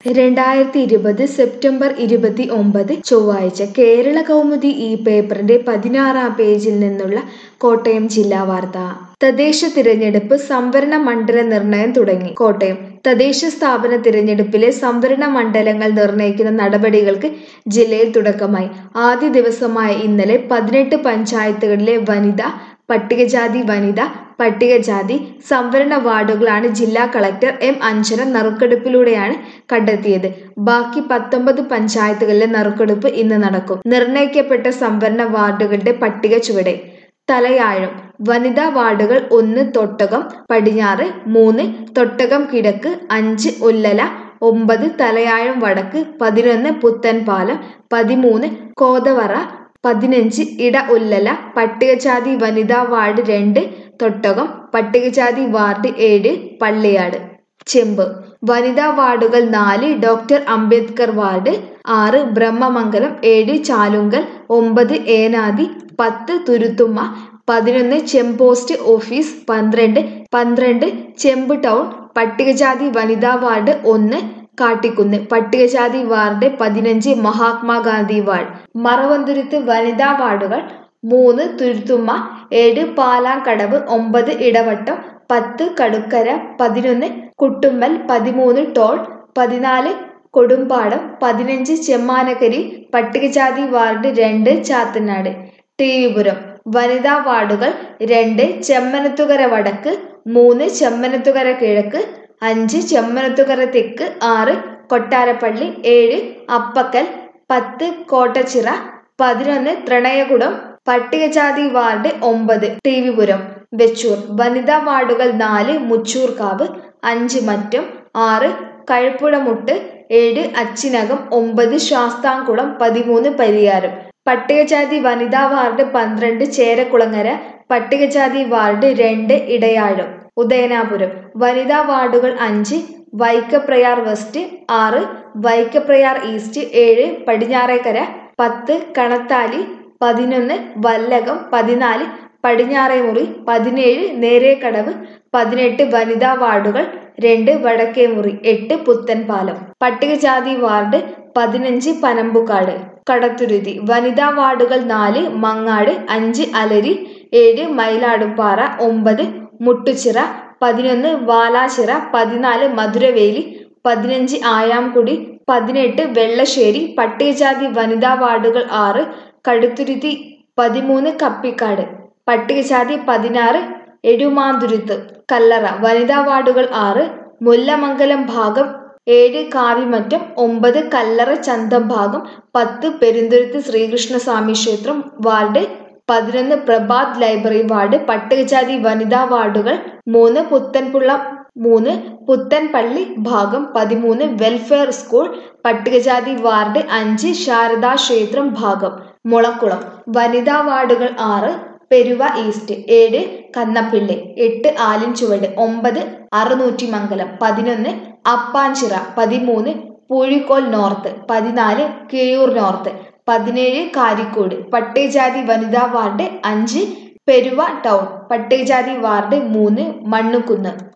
രണ്ടായിരത്തി ഇരുപത് സെപ്റ്റംബർ ഇരുപത്തി ഒമ്പത് ചൊവ്വാഴ്ച കേരള കൗമുദി ഈ പേപ്പറിന്റെ പതിനാറാം പേജിൽ നിന്നുള്ള കോട്ടയം ജില്ലാ വാർത്ത തദ്ദേശ തിരഞ്ഞെടുപ്പ് സംവരണ മണ്ഡല നിർണയം തുടങ്ങി കോട്ടയം തദ്ദേശ സ്ഥാപന തിരഞ്ഞെടുപ്പിലെ സംവരണ മണ്ഡലങ്ങൾ നിർണയിക്കുന്ന നടപടികൾക്ക് ജില്ലയിൽ തുടക്കമായി ആദ്യ ദിവസമായ ഇന്നലെ പതിനെട്ട് പഞ്ചായത്തുകളിലെ വനിത പട്ടികജാതി വനിത പട്ടികജാതി സംവരണ വാർഡുകളാണ് ജില്ലാ കളക്ടർ എം അഞ്ജന നറുക്കെടുപ്പിലൂടെയാണ് കണ്ടെത്തിയത് ബാക്കി പത്തൊമ്പത് പഞ്ചായത്തുകളിലെ നറുക്കെടുപ്പ് ഇന്ന് നടക്കും നിർണയിക്കപ്പെട്ട സംവരണ വാർഡുകളുടെ പട്ടിക ചുവടെ തലയാഴം വനിതാ വാർഡുകൾ ഒന്ന് തൊട്ടകം പടിഞ്ഞാറ് മൂന്ന് തൊട്ടകം കിഴക്ക് അഞ്ച് ഉല്ലല ഒമ്പത് തലയാഴം വടക്ക് പതിനൊന്ന് പുത്തൻപാലം പതിമൂന്ന് കോതവറ പതിനഞ്ച് ഇട ഉല്ലല പട്ടികജാതി വനിതാ വാർഡ് രണ്ട് തൊട്ടകം പട്ടികജാതി വാർഡ് ഏഴ് പള്ളിയാട് ചെമ്പ് വനിതാ വാർഡുകൾ നാല് ഡോക്ടർ അംബേദ്കർ വാർഡ് ആറ് ബ്രഹ്മമംഗലം ഏഴ് ചാലുങ്കൽ ഒമ്പത് ഏനാതി പത്ത് തുരുത്തുമ്മ പതിനൊന്ന് ചെമ്പോസ്റ്റ് ഓഫീസ് പന്ത്രണ്ട് പന്ത്രണ്ട് ചെമ്പ് ടൗൺ പട്ടികജാതി വനിതാ വാർഡ് ഒന്ന് കാട്ടിക്കുന്ന് പട്ടികജാതി വാർഡ് പതിനഞ്ച് മഹാത്മാഗാന്ധി വാർഡ് മറവന്തുരുത്ത് വനിതാ വാർഡുകൾ മൂന്ന് തുരുത്തുമ്മ ഏഴ് പാലാങ്കടവ് ഒമ്പത് ഇടവട്ടം പത്ത് കടുക്കര പതിനൊന്ന് കുട്ടുമ്മൽ പതിമൂന്ന് ടോൾ പതിനാല് കൊടുമ്പാടം പതിനഞ്ച് ചെമ്മാനക്കരി പട്ടികജാതി വാർഡ് രണ്ട് ചാത്തനാട് ടിവിപുരം വനിതാ വാർഡുകൾ രണ്ട് ചെമ്മനത്തുകര വടക്ക് മൂന്ന് ചെമ്മനത്തുകര കിഴക്ക് അഞ്ച് ചെമ്മനത്തുകര തെക്ക് ആറ് കൊട്ടാരപ്പള്ളി ഏഴ് അപ്പക്കൽ പത്ത് കോട്ടച്ചിറ പതിനൊന്ന് ത്രണയകുടം പട്ടികജാതി വാർഡ് ഒമ്പത് ടിവിപുരം വെച്ചൂർ വനിതാ വാർഡുകൾ നാല് മുച്ചൂർക്കാവ് അഞ്ച് മറ്റം ആറ് കഴപ്പുഴമുട്ട് ഏഴ് അച്ചിനകം ഒമ്പത് ശാസ്താംകുളം പതിമൂന്ന് പരിയാരം പട്ടികജാതി വനിതാ വാർഡ് പന്ത്രണ്ട് ചേരക്കുളങ്ങര പട്ടികജാതി വാർഡ് രണ്ട് ഇടയാഴം ഉദയനാപുരം വനിതാ വാർഡുകൾ അഞ്ച് വൈക്കപ്രയാർ വെസ്റ്റ് ആറ് വൈക്കപ്രയാർ ഈസ്റ്റ് ഏഴ് പടിഞ്ഞാറേക്കര പത്ത് കണത്താലി പതിനൊന്ന് വല്ലകം പതിനാല് പടിഞ്ഞാറേമുറി പതിനേഴ് നേരേക്കടവ് പതിനെട്ട് വനിതാ വാർഡുകൾ രണ്ട് വടക്കേമുറി എട്ട് പുത്തൻപാലം പട്ടികജാതി വാർഡ് പതിനഞ്ച് പനമ്പുകാട് കടത്തുരുതി വനിതാ വാർഡുകൾ നാല് മങ്ങാട് അഞ്ച് അലരി ഏഴ് മയിലാടുംപാറ ഒമ്പത് മുട്ടുച്ചിറ പതിനൊന്ന് വാലാച്ചിറ പതിനാല് മധുരവേലി പതിനഞ്ച് ആയാംകുടി പതിനെട്ട് വെള്ളശ്ശേരി പട്ടികജാതി വനിതാ വാർഡുകൾ ആറ് കടുത്തുരുത്തി പതിമൂന്ന് കപ്പിക്കാട് പട്ടികജാതി പതിനാറ് എഴുമാന്തുരുത്ത് കല്ലറ വനിതാ വാർഡുകൾ ആറ് മുല്ലമംഗലം ഭാഗം ഏഴ് കാവിമറ്റം ഒമ്പത് കല്ലറ ചന്തം ഭാഗം പത്ത് പെരുന്തുരുത്ത് ശ്രീകൃഷ്ണസ്വാമി ക്ഷേത്രം വാർഡ് പതിനൊന്ന് പ്രഭാത് ലൈബ്രറി വാർഡ് പട്ടികജാതി വനിതാ വാർഡുകൾ മൂന്ന് പുത്തൻപുള്ള മൂന്ന് പുത്തൻപള്ളി ഭാഗം പതിമൂന്ന് വെൽഫെയർ സ്കൂൾ പട്ടികജാതി വാർഡ് അഞ്ച് ശാരദാ ക്ഷേത്രം ഭാഗം മുളക്കുളം വനിതാ വാർഡുകൾ ആറ് പെരുവ ഈസ്റ്റ് ഏഴ് കന്നപ്പിള്ളി എട്ട് ആലിൻചുവട് ഒമ്പത് അറുന്നൂറ്റി മംഗലം പതിനൊന്ന് അപ്പാഞ്ചിറ പതിമൂന്ന് പൂഴിക്കോൽ നോർത്ത് പതിനാല് കിഴിയൂർ നോർത്ത് പതിനേഴ് കാരിക്കോട് പട്ടികജാതി വനിതാ വാർഡ് അഞ്ച് പെരുവ ടൗൺ പട്ടികജാതി വാർഡ് മൂന്ന് മണ്ണുകുന്ന്